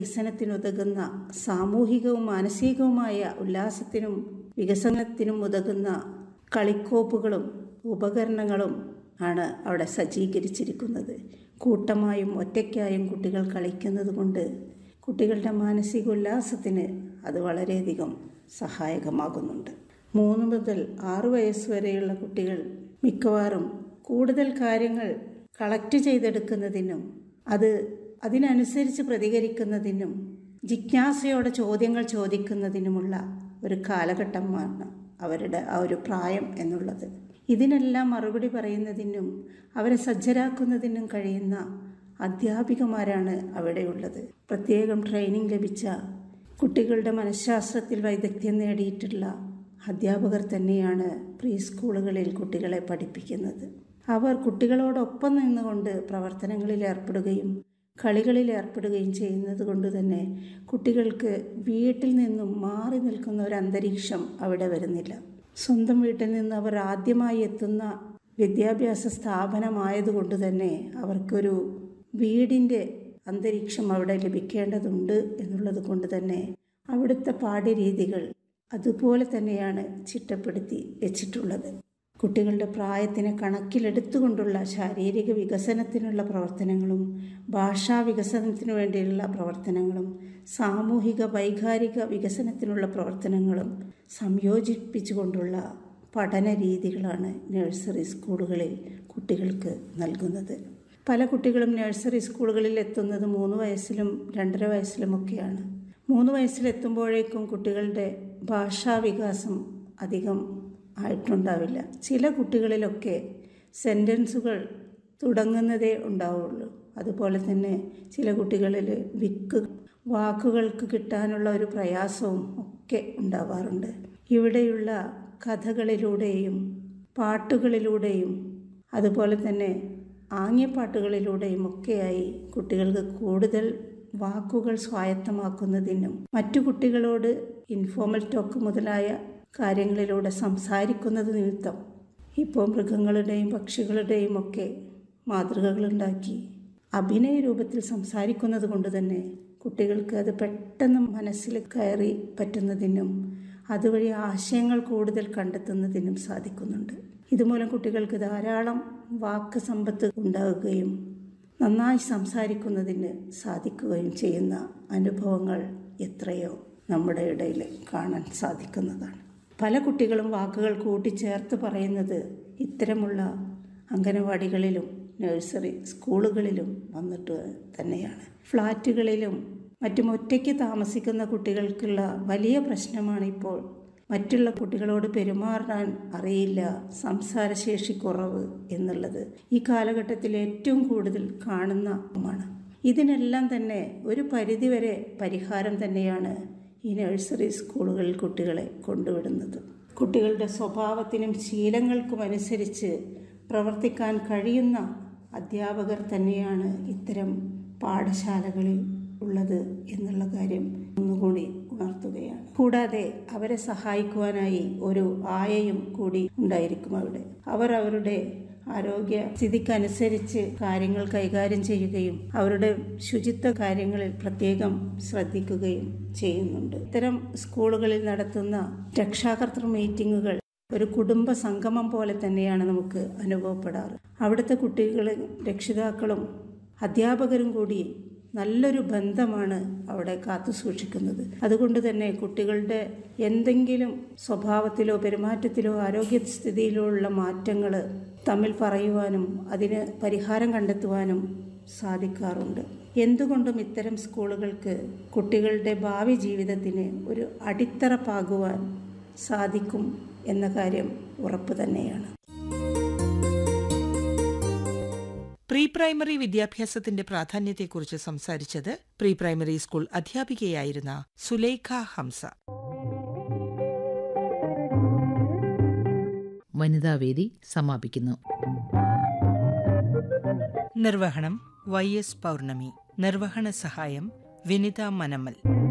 വികസനത്തിനുതകുന്ന സാമൂഹികവും മാനസികവുമായ ഉല്ലാസത്തിനും വികസനത്തിനും ഉതകുന്ന കളിക്കോപ്പുകളും ഉപകരണങ്ങളും ആണ് അവിടെ സജ്ജീകരിച്ചിരിക്കുന്നത് കൂട്ടമായും ഒറ്റയ്ക്കായും കുട്ടികൾ കളിക്കുന്നത് കൊണ്ട് കുട്ടികളുടെ മാനസിക ഉല്ലാസത്തിന് അത് വളരെയധികം സഹായകമാകുന്നുണ്ട് മൂന്ന് മുതൽ ആറു വയസ്സ് വരെയുള്ള കുട്ടികൾ മിക്കവാറും കൂടുതൽ കാര്യങ്ങൾ കളക്ട് ചെയ്തെടുക്കുന്നതിനും അത് അതിനനുസരിച്ച് പ്രതികരിക്കുന്നതിനും ജിജ്ഞാസയോടെ ചോദ്യങ്ങൾ ചോദിക്കുന്നതിനുമുള്ള ഒരു കാലഘട്ടമാണ് അവരുടെ ആ ഒരു പ്രായം എന്നുള്ളത് ഇതിനെല്ലാം മറുപടി പറയുന്നതിനും അവരെ സജ്ജരാക്കുന്നതിനും കഴിയുന്ന അധ്യാപികമാരാണ് അവിടെയുള്ളത് പ്രത്യേകം ട്രെയിനിങ് ലഭിച്ച കുട്ടികളുടെ മനഃശാസ്ത്രത്തിൽ വൈദഗ്ധ്യം നേടിയിട്ടുള്ള അധ്യാപകർ തന്നെയാണ് പ്രീ സ്കൂളുകളിൽ കുട്ടികളെ പഠിപ്പിക്കുന്നത് അവർ കുട്ടികളോടൊപ്പം നിന്നുകൊണ്ട് പ്രവർത്തനങ്ങളിൽ ഏർപ്പെടുകയും കളികളിൽ ഏർപ്പെടുകയും ചെയ്യുന്നത് കൊണ്ട് തന്നെ കുട്ടികൾക്ക് വീട്ടിൽ നിന്നും മാറി നിൽക്കുന്ന ഒരു അന്തരീക്ഷം അവിടെ വരുന്നില്ല സ്വന്തം വീട്ടിൽ നിന്ന് അവർ ആദ്യമായി എത്തുന്ന വിദ്യാഭ്യാസ സ്ഥാപനമായതുകൊണ്ട് തന്നെ അവർക്കൊരു വീടിൻ്റെ അന്തരീക്ഷം അവിടെ ലഭിക്കേണ്ടതുണ്ട് എന്നുള്ളത് കൊണ്ട് തന്നെ അവിടുത്തെ പാഠ്യരീതികൾ അതുപോലെ തന്നെയാണ് ചിട്ടപ്പെടുത്തി വെച്ചിട്ടുള്ളത് കുട്ടികളുടെ പ്രായത്തിനെ കണക്കിലെടുത്തുകൊണ്ടുള്ള ശാരീരിക വികസനത്തിനുള്ള പ്രവർത്തനങ്ങളും ഭാഷാ വികസനത്തിനു വേണ്ടിയുള്ള പ്രവർത്തനങ്ങളും സാമൂഹിക വൈകാരിക വികസനത്തിനുള്ള പ്രവർത്തനങ്ങളും സംയോജിപ്പിച്ചുകൊണ്ടുള്ള പഠന രീതികളാണ് നഴ്സറി സ്കൂളുകളിൽ കുട്ടികൾക്ക് നൽകുന്നത് പല കുട്ടികളും നഴ്സറി സ്കൂളുകളിൽ എത്തുന്നത് മൂന്ന് വയസ്സിലും രണ്ടര വയസ്സിലുമൊക്കെയാണ് മൂന്ന് വയസ്സിലെത്തുമ്പോഴേക്കും കുട്ടികളുടെ ഭാഷാ വികാസം അധികം ആയിട്ടുണ്ടാവില്ല ചില കുട്ടികളിലൊക്കെ സെൻറ്റൻസുകൾ തുടങ്ങുന്നതേ ഉണ്ടാവുള്ളൂ അതുപോലെ തന്നെ ചില കുട്ടികളിൽ വിക്ക് വാക്കുകൾക്ക് കിട്ടാനുള്ള ഒരു പ്രയാസവും ഒക്കെ ഉണ്ടാവാറുണ്ട് ഇവിടെയുള്ള കഥകളിലൂടെയും പാട്ടുകളിലൂടെയും അതുപോലെ തന്നെ ആംഗ്യപ്പാട്ടുകളിലൂടെയും ഒക്കെയായി കുട്ടികൾക്ക് കൂടുതൽ വാക്കുകൾ സ്വായത്തമാക്കുന്നതിനും മറ്റു കുട്ടികളോട് ഇൻഫോർമൽ ടോക്ക് മുതലായ കാര്യങ്ങളിലൂടെ സംസാരിക്കുന്നത് നിമിത്തം ഇപ്പോൾ മൃഗങ്ങളുടെയും പക്ഷികളുടെയും ഒക്കെ മാതൃകകളുണ്ടാക്കി അഭിനയ രൂപത്തിൽ സംസാരിക്കുന്നത് കൊണ്ട് തന്നെ കുട്ടികൾക്ക് അത് പെട്ടെന്ന് മനസ്സിൽ കയറി പറ്റുന്നതിനും അതുവഴി ആശയങ്ങൾ കൂടുതൽ കണ്ടെത്തുന്നതിനും സാധിക്കുന്നുണ്ട് ഇതുമൂലം കുട്ടികൾക്ക് ധാരാളം വാക്ക് സമ്പത്ത് ഉണ്ടാവുകയും നന്നായി സംസാരിക്കുന്നതിന് സാധിക്കുകയും ചെയ്യുന്ന അനുഭവങ്ങൾ എത്രയോ നമ്മുടെ ഇടയിൽ കാണാൻ സാധിക്കുന്നതാണ് പല കുട്ടികളും വാക്കുകൾ കൂട്ടിച്ചേർത്ത് പറയുന്നത് ഇത്തരമുള്ള അംഗനവാടികളിലും നഴ്സറി സ്കൂളുകളിലും വന്നിട്ട് തന്നെയാണ് ഫ്ലാറ്റുകളിലും മറ്റും ഒറ്റയ്ക്ക് താമസിക്കുന്ന കുട്ടികൾക്കുള്ള വലിയ പ്രശ്നമാണ് ഇപ്പോൾ മറ്റുള്ള കുട്ടികളോട് പെരുമാറാൻ അറിയില്ല സംസാരശേഷി കുറവ് എന്നുള്ളത് ഈ കാലഘട്ടത്തിൽ ഏറ്റവും കൂടുതൽ കാണുന്നതാണ് ഇതിനെല്ലാം തന്നെ ഒരു പരിധിവരെ പരിഹാരം തന്നെയാണ് ഈ നഴ്സറി സ്കൂളുകളിൽ കുട്ടികളെ കൊണ്ടുവിടുന്നത് കുട്ടികളുടെ സ്വഭാവത്തിനും ശീലങ്ങൾക്കും അനുസരിച്ച് പ്രവർത്തിക്കാൻ കഴിയുന്ന അധ്യാപകർ തന്നെയാണ് ഇത്തരം പാഠശാലകളിൽ ഉള്ളത് എന്നുള്ള കാര്യം ഒന്നുകൂടി ഉണർത്തുകയാണ് കൂടാതെ അവരെ സഹായിക്കുവാനായി ഒരു ആയയും കൂടി ഉണ്ടായിരിക്കും അവിടെ അവർ അവരുടെ ആരോഗ്യ സ്ഥിതിക്കനുസരിച്ച് കാര്യങ്ങൾ കൈകാര്യം ചെയ്യുകയും അവരുടെ ശുചിത്വ കാര്യങ്ങളിൽ പ്രത്യേകം ശ്രദ്ധിക്കുകയും ചെയ്യുന്നുണ്ട് ഇത്തരം സ്കൂളുകളിൽ നടത്തുന്ന രക്ഷാകർത്തൃ മീറ്റിങ്ങുകൾ ഒരു കുടുംബ സംഗമം പോലെ തന്നെയാണ് നമുക്ക് അനുഭവപ്പെടാറ് അവിടുത്തെ കുട്ടികളും രക്ഷിതാക്കളും അധ്യാപകരും കൂടി നല്ലൊരു ബന്ധമാണ് അവിടെ കാത്തു സൂക്ഷിക്കുന്നത് അതുകൊണ്ട് തന്നെ കുട്ടികളുടെ എന്തെങ്കിലും സ്വഭാവത്തിലോ പെരുമാറ്റത്തിലോ ആരോഗ്യസ്ഥിതിയിലോ ഉള്ള മാറ്റങ്ങൾ തമ്മിൽ പറയുവാനും അതിന് പരിഹാരം കണ്ടെത്തുവാനും സാധിക്കാറുണ്ട് എന്തുകൊണ്ടും ഇത്തരം സ്കൂളുകൾക്ക് കുട്ടികളുടെ ഭാവി ജീവിതത്തിന് ഒരു അടിത്തറ പാകുവാൻ സാധിക്കും എന്ന കാര്യം ഉറപ്പ് തന്നെയാണ് പ്രീ പ്രൈമറി വിദ്യാഭ്യാസത്തിന്റെ പ്രാധാന്യത്തെക്കുറിച്ച് സംസാരിച്ചത് പ്രീ പ്രൈമറി സ്കൂൾ അധ്യാപികയായിരുന്ന സുലൈഖ ഹംസ വനിതാവേദി സമാപിക്കുന്നു നിർവഹണം വൈ എസ് പൗർണമി നിർവഹണ സഹായം വിനിത മനമൽ